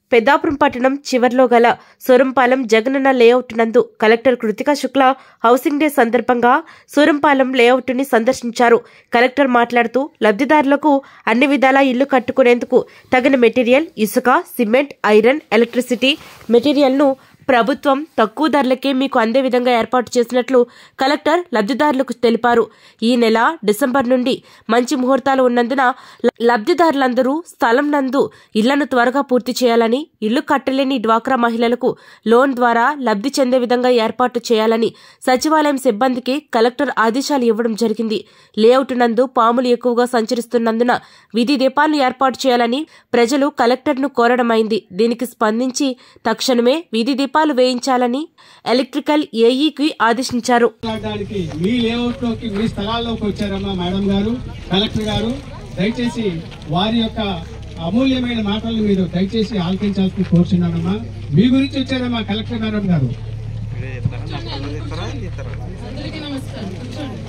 పెద్దాపురం పట్టణం చివర్లో గల సూరంపాలెం జగనన్న లేఅవుట్ నందు collector Kritika Shukla housing day సందర్భంగా సూరంపాలెం లేఅవుట్ ని సందర్శించారు కలెక్టర్ మాట్లాడుతూ లబ్ధిదారులకు అన్ని విధాలా ఇల్లు కట్టుకునేందుకు తగిన మెటీరియల్ ఇసుక సిమెంట్ ఐరన్ ఎలక్ట్రిసిటీ మెటీరియల్ ను ప్రభుత్వం తక్కువ ధరలకే మీకు అందే విధంగా ఏర్పాటు చేసినట్లు కలెక్టర్ లబ్ధిదారులకు తెలిపారు ఈ నెల డిసెంబర్ నుండి మంచి ముహూర్తాలు ఉన్నందున ల- లబ్ధిదారులందరూ స్థలం నందు ఇళ్లను త్వరగా పూర్తి చేయాలని ఇల్లు కట్టలేని డ్వాక్రా మహిళలకు లోన్ ద్వారా లబ్ధి చెందే విధంగా ఏర్పాటు చేయాలని సచివాలయం సిబ్బందికి కలెక్టర్ ఆదేశాలు ఇవ్వడం జరిగింది లేఅవుట్ నందు పాములు ఎక్కువగా సంచరిస్తున్నందున విధి దీపాలను ఏర్పాటు చేయాలని ప్రజలు కలెక్టర్ను కోరడమైంది దీనికి స్పందించి తక్షణమే వీధి దీపాలు వేయించాలని ఎలక్ట్రికల్ ఏఈకి ఆదేశించారు మాట్లాడడానికి మీ లేఅవుట్ లోకి మీ స్థలాల్లోకి వచ్చారమ్మా మేడం గారు కలెక్టర్ గారు దయచేసి వారి యొక్క అమూల్యమైన మాటలు మీరు దయచేసి ఆలకించాల్సి కోరుచున్నానమ్మా మీ గురించి వచ్చారమ్మా కలెక్టర్ మేడం గారు అందరికీ నమస్కారం కూర్చోండి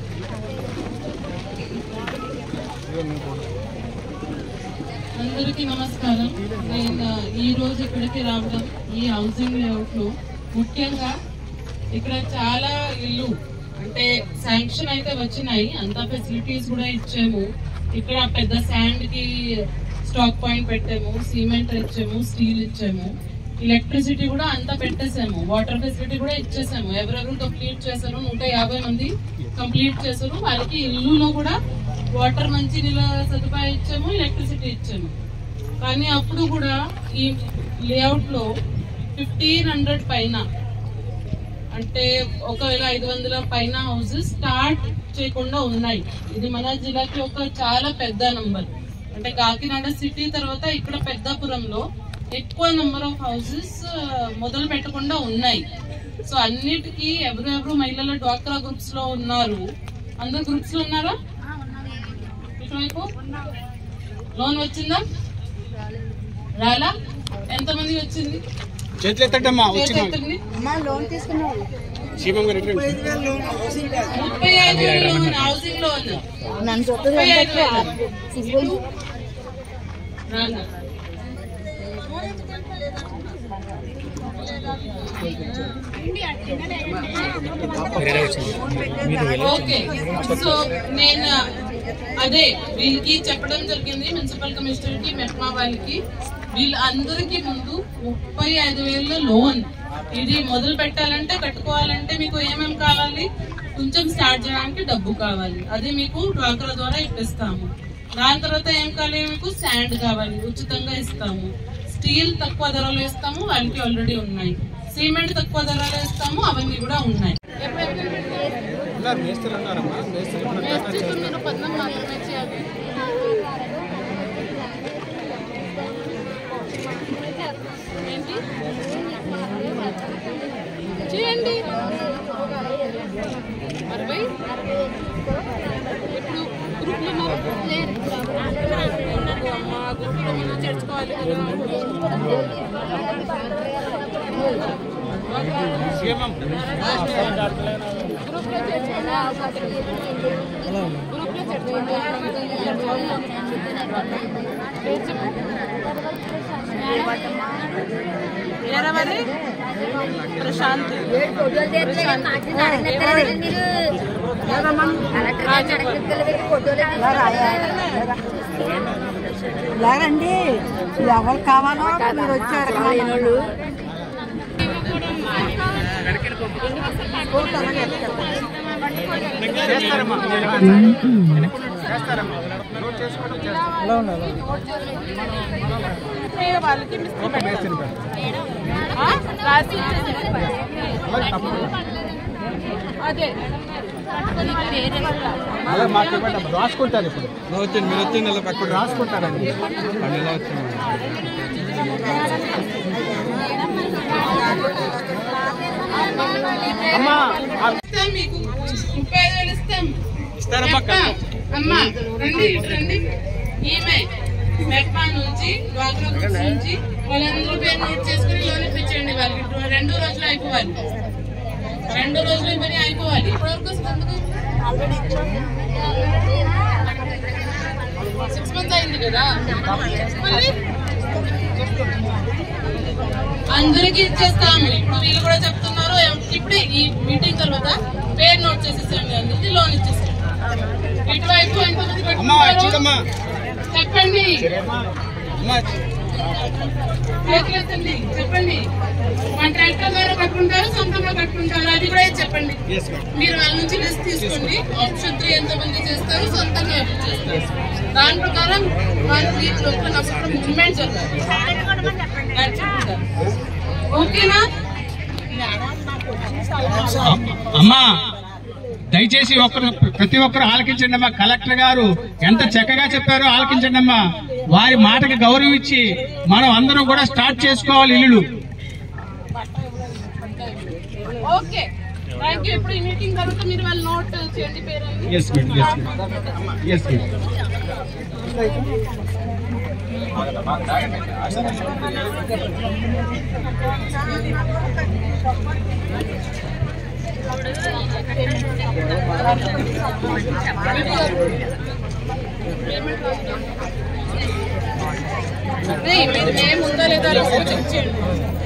అందరికీ నమస్కారం నేను ఈ రోజు ఇక్కడికి రావడం ఈ హౌసింగ్ లేఅవుట్ లో ముఖ్యంగా ఇక్కడ చాలా ఇల్లు అంటే శాంక్షన్ అయితే వచ్చినాయి అంతా ఫెసిలిటీస్ కూడా ఇచ్చాము ఇక్కడ పెద్ద శాండ్ కి స్టాక్ పాయింట్ పెట్టాము సిమెంట్ ఇచ్చాము స్టీల్ ఇచ్చాము ఎలక్ట్రిసిటీ కూడా అంతా పెట్టేసాము వాటర్ ఫెసిలిటీ కూడా ఇచ్చేసాము ఎవరెవరు కంప్లీట్ చేశారు నూట యాభై మంది కంప్లీట్ చేశారు వాళ్ళకి ఇల్లులో కూడా వాటర్ మంచి నీళ్ళ సదుపాయం ఇచ్చాము ఎలక్ట్రిసిటీ ఇచ్చాము కానీ అప్పుడు కూడా ఈ లేఅవుట్ లో ఫిఫ్టీన్ హండ్రెడ్ పైన అంటే ఒకవేళ ఐదు వందల పైన హౌసెస్ స్టార్ట్ చేయకుండా ఉన్నాయి ఇది మన జిల్లాకి ఒక చాలా పెద్ద నంబర్ అంటే కాకినాడ సిటీ తర్వాత ఇక్కడ పెద్దాపురంలో ఎక్కువ నెంబర్ ఆఫ్ హౌసెస్ మొదలు పెట్టకుండా ఉన్నాయి సో అన్నిటికీ ఎవరెవరు మహిళల డ్వాక్రా గ్రూప్స్ లో ఉన్నారు అందరు గ్రూప్స్ లో ఉన్నారా ఇటువైపు లోన్ వచ్చిందా రాలా ఎంతమంది వచ్చింది చేతులు ఎత్తటమ్మా చేతి ఎత్తండి. సీఎం గారు ఎక్కడ ముప్పై ఐదు వేలు లోన్ హౌసింగ్ లోన్ ముప్పై ఐదు వేలు రానా? ఓకే సో నేను అదే వీళ్ళకి చెప్పడం జరిగింది మున్సిపల్ కమిషనర్ కి మెట్మా వాళ్ళకి వీళ్ళందరికీ ముందు ముప్పై ఐదు వేల లోన్ ఇది మొదలు పెట్టాలంటే కట్టుకోవాలంటే మీకు ఏమేమి కావాలి కొంచెం స్టార్ట్ చేయడానికి డబ్బు కావాలి అది మీకు డ్వాక్రా ద్వారా ఇప్పిస్తాము దాని తర్వాత ఏం కావాలి మీకు శాండ్ కావాలి ఉచితంగా ఇస్తాము స్టీల్ తక్కువ ధరలో ఇస్తాము వాళ్ళకి ఆల్రెడీ ఉన్నాయి సిమెంట్ తక్కువ ధరలో ఇస్తాము అవన్నీ కూడా ఉన్నాయి మేస్త్రి ఉన్నారమ్మా మేస్త్రి కూడా మేస్త్రితో మీరు పద్నం మాత్రమే చేయాలి ఏంటి చేయండి అరవై ఇప్పుడు గ్రూప్లో అమ్మా గ్రూప్లో మనం చేర్చుకోవాలి సీఎం గ్రూప్లో చేర్చుకోవాలి గ్రూప్లో ఎరవది ప్రశాంత్ లేరండి ఎవరు కావాలో మీరు వచ్చారు వాళ్ళు చేస్తారమ్మా చేస్తారమ్మా నోట్ చేసుకోవడం వాళ్ళకి మేస్త్రి పేరు ఆ? రాసి ఇచ్చేసేయండి. అలాగే తప్పకుండా అదే అలా మాకు ఇవ్వండి అమ్మా. రాసుకుంటారు ఇప్పుడు వచ్చింది మీరు వచ్చింది ఇప్పుడు రాసుకుంటారండి అమ్మా ఆ ఇస్తాం మీకు ముప్పై ఐదు వేలు ఇస్తాం ఇస్తారమ్మా మెట్పా. అమ్మా రండి ఇటు రండి ఈమె మెట్పా నుంచి డ్వాక్రా గ్రూప్స్ నుంచి వాళ్ళందరూ పేరు నోట్ చేసుకుని లోన్ ఇప్పించండి వాళ్ళకి ఇప్పుడు రెండు రోజులు అయిపోవాలి రెండు రోజులు పని అయిపోవాలి ఇప్పటివరకు వస్తుంది సిక్స్ మంత్స్ అయింది కదా మళ్ళీ అందరికి ఇచ్చేస్తాము ఇప్పుడు వీళ్ళు కూడా చెప్తున్నారు ఇప్పుడే ఈ మీటింగ్ తర్వాత పేరు నోట్ చేసేసండి అందరికి లోన్ ఇచ్చేసాం ఇటువైపు ఎంతమంది పెట్టుకున్నారు? చెప్పండి చేతులెత్తండి. చెప్పండి కాంట్రాక్టర్ ద్వారా కట్టుకుంటారు సొంతంగా కట్టుకుంటారు అది కూడా చెప్పండి మీరు వాళ్ళ నుంచి లిస్ట్ తీసుకోండి ఆప్షన్ త్రీ ఎంతమంది చేస్తారు సొంతంగా ఎవరు చేస్తారు దాని ప్రకారం వాళ్ళు వీళ్ళు ఒకరినొకరు మూవ్మెంట్ జరగాలి నడుచుకుంటారు. ఓకేనా అమ్మా దయచేసి ఒక్కరు ప్రతి ఒక్కరు ఆలకించండి అమ్మా కలెక్టర్ గారు ఎంత చక్కగా చెప్పారో ఆలకించండి అమ్మా వారి మాటకి గౌరవం ఇచ్చి మనం అందరం కూడా స్టార్ట్ చేసుకోవాలి ఇల్లులు ఓకే థ్యాంక్ యూ ఇప్పుడు ఈ మీటింగ్ తర్వాత మీరు వాళ్ళు నోట్ చేయండి పేరు yes madam yes madam yes madam అదే మీరు మేము ఉందా లేదా అని ఒకసారి చెక్ చేయండి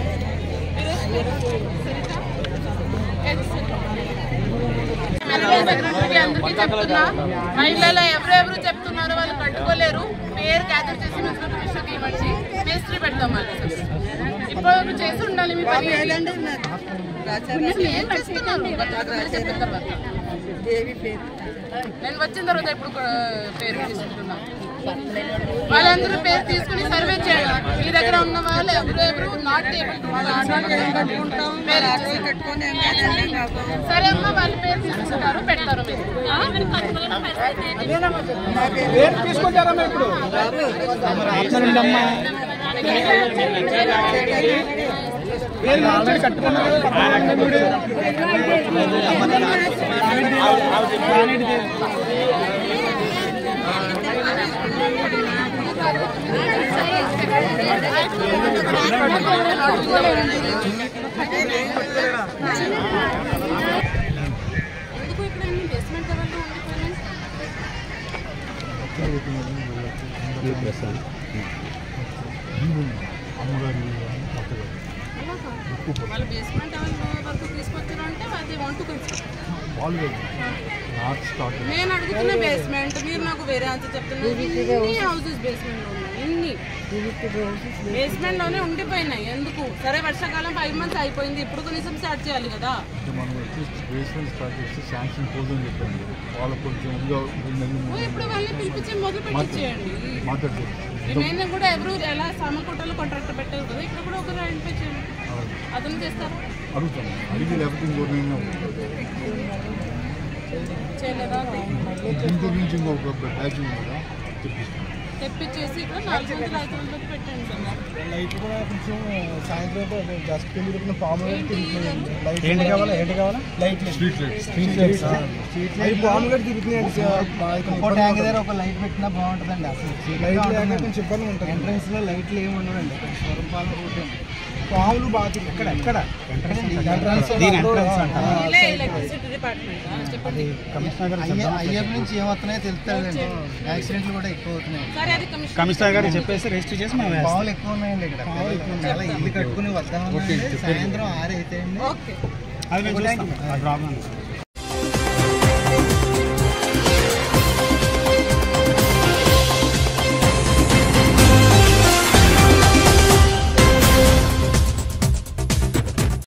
సెక్రటరీకి అందరికీ చెప్తున్నా మహిళలు ఎవరెవరు చెప్తున్నారో వాళ్ళు కట్టుకోలేరు పేరు గ్యాదర్ చేసి మున్సిపల్ కమిషన్కి ఇవ్వండి మేస్త్రి పెడతాం మళ్ళీ ఇప్పుడు చేసి ఉండాలి మీ పని మీరు ఏం చేస్తున్నారు మీరు చెప్పిన తర్వాత నేను వచ్చిన తర్వాత ఇప్పుడు కూడా పేరు తీసుకుంటున్నా వాళ్ళందరూ పేరు తీసుకుని సర్వే చేయండి మీ దగ్గర ఉన్న వాళ్ళు ఎవరు ఎవరు నాట్ టేబుల్ సరే అమ్మ వాళ్ళ పేరు తీసుకుంటారు పెడతారు మీరు తీసుకుంటారమ్మా ఇప్పుడు ఎందుకు ఇక్కడ ఇన్ని బేస్మెంట్ లెవెల్లో ఉండిపోయినాయి వాళ్ళు బేస్మెంట్ లెవెల్ వరకు తీసుకొచ్చారు అంటే అది వంట నేను అడుగుతున్న బేస్మెంట్ మీరు నాకు వేరే ఆన్సర్ చెప్తున్నారు ఇన్ని హౌసెస్ బేస్మెంట్ లో ఉన్నాయి ఇన్ని బేస్మెంట్ లోనే ఉండిపోయినాయి ఎందుకు సరే వర్షాకాలం ఫైవ్ మంత్స్ అయిపోయింది ఇప్పుడు కనీసం స్టార్ట్ చేయాలి కదా మనం వచ్చి బేస్మెంట్ స్టార్ట్ చేసి శాంక్షన్ పోదని చెప్పండి వాళ్ళకు కొంచెం ఇంకా రెండు నెలలు ఓ, ఇప్పుడు వాళ్ళని పిలిపించి మొదలు పెట్టించేయండి మాట్లాడుతుంది నేను కూడా ఎవరు ఎలా సామకోటలో కాంట్రాక్టర్ పెట్టారు కదా ఇక్కడ కూడా ఒకరు ఐడెంటిఫై చేయండి అతను చేస్తారు అడుగుతాను అడిగి లేకపోతే ఇంకో నేను చేయలేదా ఇంటి నుంచి ఇంకొక బ్యాచ్ ఉంది కదా తెప్పిస్తాను తెప్పించేసి ఇక్కడ నాలుగు వందల ఐదు వందలకి పెట్టండి సార్ లైట్ కూడా కొంచెం సాయంత్రం జస్ట్ కింద పెట్టిన పాము లైట్ ఏంటి కావాలా ఏంటి కావాలా light street lights street lights అవి పాము కూడా తిరుగుతున్నాయండి సార్ ఒక ట్యాంక్ దగ్గర ఒక లైట్ పెట్టినా బాగుంటుందండి అసలు లైట్ లేక కొంచెం ఇబ్బంది ఉంటుంది ఎంట్రన్స్ లో లైట్లు ఏమి ఉండవండి స్వరంపాలన రోడ్డు పాములు బాగా తిరుగుతాయి. ఇక్కడ ఎక్కడ ఎంట్రన్స్ వీళ్ళే ఎలక్ట్రిసిటీ డిపార్ట్మెంట్ చెప్పండి అయ్యప్ప నుంచి ఏమవుతున్నాయో తెలుస్తాయండి యాక్సిడెంట్లు కూడా ఎక్కువ అవుతున్నాయి సరే అది కమిషన్ కమిషనర్ గారు చెప్పేసి రిజిస్టర్ చేసి మనం పావులు ఎక్కువ ఉన్నాయండి ఇక్కడ పావులు ఎక్కువ ఉన్నాయి అలా ఇల్లు కట్టుకుని వద్దామని సాయంత్రం ఆరు అయితే ఓకే అది ప్రాబ్లం